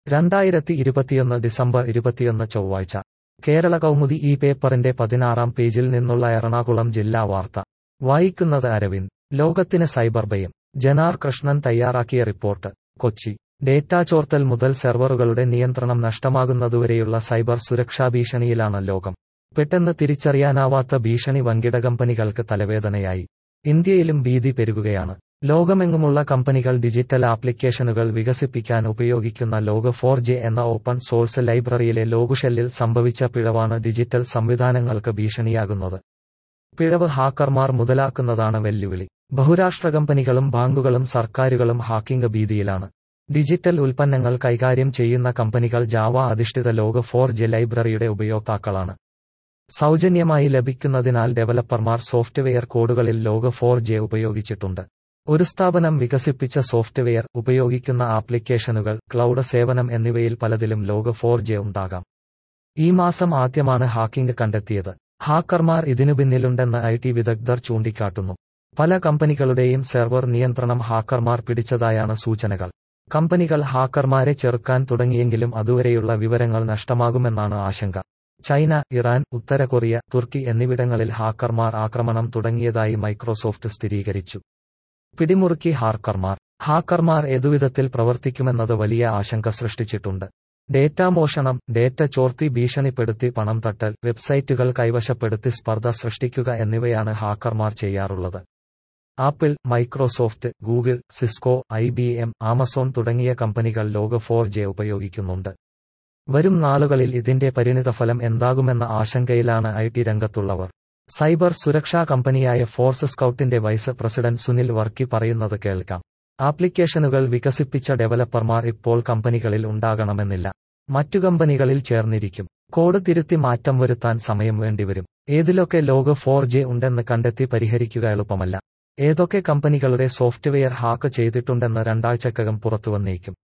രണ്ടായിരത്തി ഇരുപത്തിയൊന്ന് ഡിസംബർ ഇരുപത്തിയൊന്ന് ചൊവ്വാഴ്ച കേരള കൗമുദി ഈ പേപ്പറിന്റെ പതിനാറാം പേജിൽ നിന്നുള്ള എറണാകുളം ജില്ലാ വാർത്ത വായിക്കുന്നത് അരവിന്ദ് ലോകത്തിന് സൈബർ ഭയം ജനാർ കൃഷ്ണൻ തയ്യാറാക്കിയ റിപ്പോർട്ട് കൊച്ചി ഡേറ്റാ ചോർത്തൽ മുതൽ സെർവറുകളുടെ നിയന്ത്രണം നഷ്ടമാകുന്നതുവരെയുള്ള സൈബർ സുരക്ഷാ ഭീഷണിയിലാണ് ലോകം പെട്ടെന്ന് തിരിച്ചറിയാനാവാത്ത ഭീഷണി വൻകിട കമ്പനികൾക്ക് തലവേദനയായി ഇന്ത്യയിലും ഭീതി പെരുകുകയാണ് ലോകമെങ്ങുമുള്ള കമ്പനികൾ ഡിജിറ്റൽ ആപ്ലിക്കേഷനുകൾ വികസിപ്പിക്കാൻ ഉപയോഗിക്കുന്ന ലോഗ് ഫോർ ജെ എന്ന ഓപ്പൺ സോഴ്സ് ലൈബ്രറിയിലെ ലോഗുഷെല്ലിൽ സംഭവിച്ച പിഴവാണ് ഡിജിറ്റൽ സംവിധാനങ്ങൾക്ക് ഭീഷണിയാകുന്നത് പിഴവ് ഹാക്കർമാർ മുതലാക്കുന്നതാണ് വെല്ലുവിളി ബഹുരാഷ്ട്ര കമ്പനികളും ബാങ്കുകളും സർക്കാരുകളും ഹാക്കിംഗ് ഭീതിയിലാണ് ഡിജിറ്റൽ ഉൽപ്പന്നങ്ങൾ കൈകാര്യം ചെയ്യുന്ന കമ്പനികൾ ജാവ അധിഷ്ഠിത ലോഗ് ഫോർ ജെ ലൈബ്രറിയുടെ ഉപയോക്താക്കളാണ് സൗജന്യമായി ലഭിക്കുന്നതിനാൽ ഡെവലപ്പർമാർ സോഫ്റ്റ്വെയർ കോഡുകളിൽ ലോഗ് ഫോർ ജെ ഉപയോഗിച്ചിട്ടുണ്ട് ഒരു സ്ഥാപനം വികസിപ്പിച്ച സോഫ്റ്റ്വെയർ ഉപയോഗിക്കുന്ന ആപ്ലിക്കേഷനുകൾ ക്ലൗഡ് സേവനം എന്നിവയിൽ പലതിലും ലോഗ് ഫോർ ജെ ഉണ്ടാകാം ഈ മാസം ആദ്യമാണ് ഹാക്കിംഗ് കണ്ടെത്തിയത് ഹാക്കർമാർ ഇതിനു പിന്നിലുണ്ടെന്ന് ഐ ടി വിദഗ്ധർ ചൂണ്ടിക്കാട്ടുന്നു പല കമ്പനികളുടെയും സെർവർ നിയന്ത്രണം ഹാക്കർമാർ പിടിച്ചതായാണ് സൂചനകൾ കമ്പനികൾ ഹാക്കർമാരെ ചെറുക്കാൻ തുടങ്ങിയെങ്കിലും അതുവരെയുള്ള വിവരങ്ങൾ നഷ്ടമാകുമെന്നാണ് ആശങ്ക ചൈന ഇറാൻ ഉത്തര കൊറിയ തുർക്കി എന്നിവിടങ്ങളിൽ ഹാക്കർമാർ ആക്രമണം തുടങ്ങിയതായി മൈക്രോസോഫ്റ്റ് സ്ഥിരീകരിച്ചു പിടിമുറുക്കി ഹാക്കർമാർ ഹാക്കർമാർ ഏതുവിധത്തിൽ പ്രവർത്തിക്കുമെന്നത് വലിയ ആശങ്ക സൃഷ്ടിച്ചിട്ടുണ്ട് ഡേറ്റ മോഷണം ഡേറ്റ ചോർത്തി ഭീഷണിപ്പെടുത്തി പണം തട്ടൽ വെബ്സൈറ്റുകൾ കൈവശപ്പെടുത്തി സ്പർദ്ധ സൃഷ്ടിക്കുക എന്നിവയാണ് ഹാക്കർമാർ ചെയ്യാറുള്ളത് Apple Microsoft Google Cisco I B M Amazon തുടങ്ങിയ കമ്പനികൾ ലോഗ് ഫോർ ജെ ഉപയോഗിക്കുന്നുണ്ട് വരും നാളുകളിൽ ഇതിന്റെ പരിണിതഫലം എന്താകുമെന്ന ആശങ്കയിലാണ് ഐ ടി രംഗത്തുള്ളവർ സൈബർ സുരക്ഷാ കമ്പനിയായ ഫോഴ്സ് സ്കൌട്ടിന്റെ വൈസ് പ്രസിഡന്റ് സുനിൽ വർക്കി പറയുന്നത് കേൾക്കാം ആപ്ലിക്കേഷനുകൾ വികസിപ്പിച്ച ഡെവലപ്പർമാർ ഇപ്പോൾ കമ്പനികളിൽ ഉണ്ടാകണമെന്നില്ല മറ്റു കമ്പനികളിൽ ചേർന്നിരിക്കും കോഡ് തിരുത്തി മാറ്റം വരുത്താൻ സമയം വേണ്ടിവരും ഏതിലൊക്കെ ലോഗ് ഫോർ ജെ ഉണ്ടെന്ന് കണ്ടെത്തി പരിഹരിക്കുക എളുപ്പമല്ല ഏതൊക്കെ കമ്പനികളുടെ സോഫ്റ്റ്വെയർ ഹാക്ക് ചെയ്തിട്ടുണ്ടെന്ന് രണ്ടാഴ്ചക്കകം പുറത്തുവന്നേക്കും